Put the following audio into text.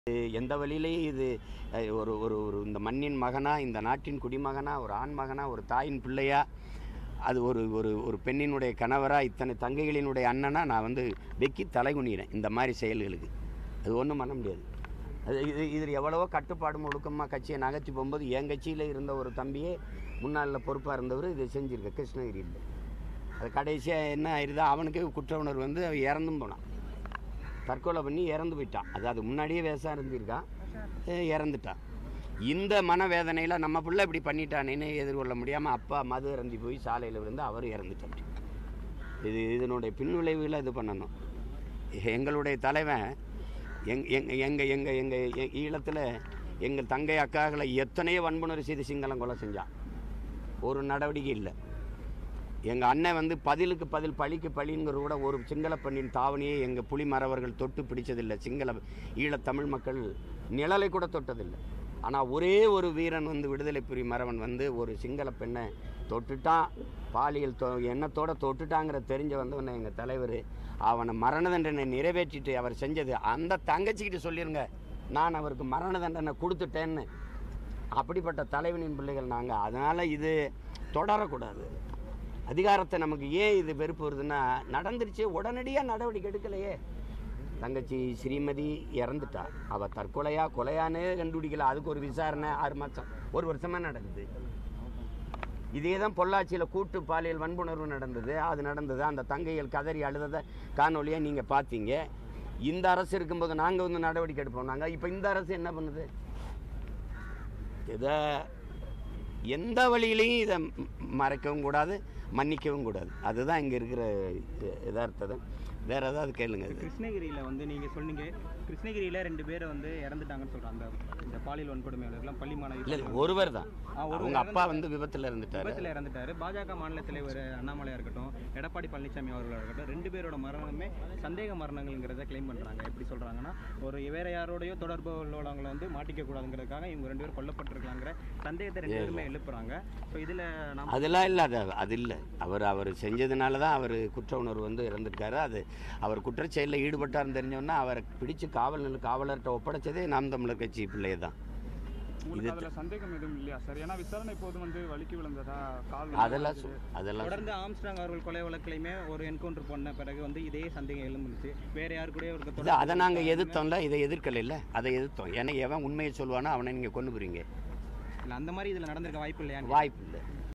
எந்த வழியிலையும் இது அஹ், ஒரு ஒரு ஒரு இந்த மண்ணின் மகனா இந்த நாட்டின் குடிமகனா ஒரு ஆண் மகனா ஒரு தாயின் பிள்ளையா அது ஒரு ஒரு ஒரு பெண்ணினுடைய கணவரா இத்தனை தங்கைகளினுடைய அண்ணனா நான் வந்து வெக்கி தலைகுனிகிறேன் இந்த மாதிரி செயல்களுக்கு அது ஒன்றும் பண்ண முடியாது அது இது இதில் எவ்வளவோ கட்டுப்பாடு ஒழுக்கமாக கட்சியை நகர்த்தி போகும்போது என் கட்சியில் இருந்த ஒரு தம்பியே முன்னாளில் பொறுப்பாக இருந்தவர் இதை செஞ்சுருக்க கிருஷ்ணகிரியில் அது கடைசியாக என்ன ஆயிருதோ அவனுக்கே குற்ற உணர்வு வந்து அவன் இறந்தும் போனான் தற்கொலை பண்ணி இறந்து போயிட்டான் அது அது முன்னாடியே வேஷம் இருந்திருக்கான் அஹ் இறந்துட்டான் இந்த மனவேதனையில் நம்ம பிள்ளை இப்படி பண்ணிட்டானேன்னு எதிர்கொள்ள முடியாமல் அப்பா மது இறந்தி போய் சாலையில் விழுந்து அவர் இறந்துட்டார் இது இதனுடைய பின்விளைவுகளை இது பண்ணணும் எங்களுடைய தலைவன் எங் எங் எங்கள் எங்கள் எங்கள் ஈழத்தில் எங்கள் தங்கை அக்காக்களை எத்தனையோ வன்புணர்வு செய்து சிங்களம் கொலை செஞ்சான் ஒரு நடவடிக்கை இல்லை எங்கள் அண்ணன் வந்து பதிலுக்கு பதில் பழிக்கு பழிங்கிற கூட ஒரு சிங்கள பெண்ணின் தாவணியை எங்கள் புலி மறவர்கள் தொட்டு பிடிச்சதில்லை சிங்கள ஈழத் தமிழ் மக்கள் நிழலை கூட தொட்டதில்லை ஆனால் ஒரே ஒரு வீரன் வந்து விடுதலை புரி மறவன் வந்து ஒரு சிங்கள பெண்ணை தொட்டுட்டான் பாலியல் தொ எண்ணத்தோட தொட்டுட்டாங்கிற தெரிஞ்ச வந்தவன எங்கள் தலைவர் அவனை மரண தண்டனை நிறைவேற்றிட்டு அவர் செஞ்சது அந்த தங்கச்சிக்கிட்ட சொல்லிருங்க நான் அவருக்கு மரண தண்டனை கொடுத்துட்டேன்னு அப்படிப்பட்ட தலைவனின் பிள்ளைகள் நாங்கள் அதனால் இது தொடரக்கூடாது அதிகாரத்தை நமக்கு ஏன் இது வெறுப்பு வருதுன்னா நடந்துருச்சு உடனடியாக நடவடிக்கை எடுக்கலையே தங்கச்சி ஸ்ரீமதி இறந்துட்டா அவள் தற்கொலையா கொலையானே கண்டுபிடிக்கல அதுக்கு ஒரு விசாரணை ஆறு மாதம் ஒரு வருஷமாக நடக்குது இதே தான் பொள்ளாச்சியில் கூட்டு பாலியல் வன்புணர்வு நடந்தது அது நடந்தது அந்த தங்கைகள் கதறி அழுததை காணொலியை நீங்கள் பார்த்தீங்க இந்த அரசு இருக்கும்போது நாங்கள் வந்து நடவடிக்கை எடுப்போம் நாங்கள் இப்போ இந்த அரசு என்ன பண்ணுது இதை எந்த வழியிலையும் இதை ம- மறைக்கவும் கூடாது மன்னிக்கவும் கூடாது அதுதான் இங்கே இருக்கிற யதார்த்தம் வேறு ஏதாவது கேளுங்க இது கிருஷ்ணகிரியில் வந்து நீங்கள் சொன்னீங்க கிருஷ்ணகிரியில் ரெண்டு பேரை வந்து இறந்துட்டாங்கன்னு சொல்கிறாங்க அந்த இந்த பாலியல் வன்கொடுமையாளர்லாம் பள்ளி இல்லை மாணவி இல்லை ஒருவர் தான் ஆ, ஒருவர் அவங்க அப்பா வந்து விபத்தில் இருந்துட்டாரு விபத்தில் இறந்துட்டாரு பாஜக மாநில தலைவர் அண்ணாமலையா இருக்கட்டும் எடப்பாடி பழனிசாமி அவர்களாக இருக்கட்டும் ரெண்டு பேரோட மரணமே சந்தேக மரணங்கள்ங்கிறத க்ளைம் பண்ணுறாங்க எப்படி சொல்கிறாங்கன்னா ஒரு வேற யாரோடயோ தொடர்பு உள்ளவங்களை வந்து மாட்டிக்க கூடாதுங்கிறதுக்காக இவங்க ரெண்டு பேரும் கொல்லப்பட்டிருக்கலாங்கிற சந்தேகத்தை ரெண்டு பேருமே எழுப்புறாங்க ஸோ இதில் நம்ம அதெல்லாம் இல்லை அது அது இல்லை அவர் அவர் செஞ்சதுனால தான் அவர் குற்ற உணர்வு வந்து இறந்துருக்காரு அது அவர் குற்றச்செயலில் ஈடுபட்டார்னு தெரிஞ்சோன்னா அவரை பிடிச்சு காவல் நிலைய காவலர்கிட்ட ஒப்படைச்சதே நாம் தமிழர் கட்சி பிள்ளையை தான் உங்களுக்கு இது- அதுல சந்தேகம் எதுவும் இல்லையா சார் ஏன்னா விசாரணை போது வந்து வலிக்கு விழுந்ததா கால் அதெல்லாம் சொ- அதெல்லாம் சொ- தொடர்ந்து ஆம்ஸ்ட்ராங் அவர்கள் கொலை வழக்கிலையுமே ஒரு என்கவுண்டர் பண்ண பிறகு வந்து இதே சந்தேகம் எழுந்துச்சு வேற யாரு கூட அவருக்கு இல்லை தொடர்பு அதை நாங்கள் எதிர்த்தோம்ல இதை எதிர்க்கல இல்லை அதை எதிர்த்தோம் ஏன்னா எவன் உண்மையை சொல்லுவானோ அவனை நீங்கள் கொண்டு போறீங்க இல்லை அந்த மாதிரி இதில் நடந்திருக்க வாய்ப்பு இல்லையா வாய்ப்பு இல்லை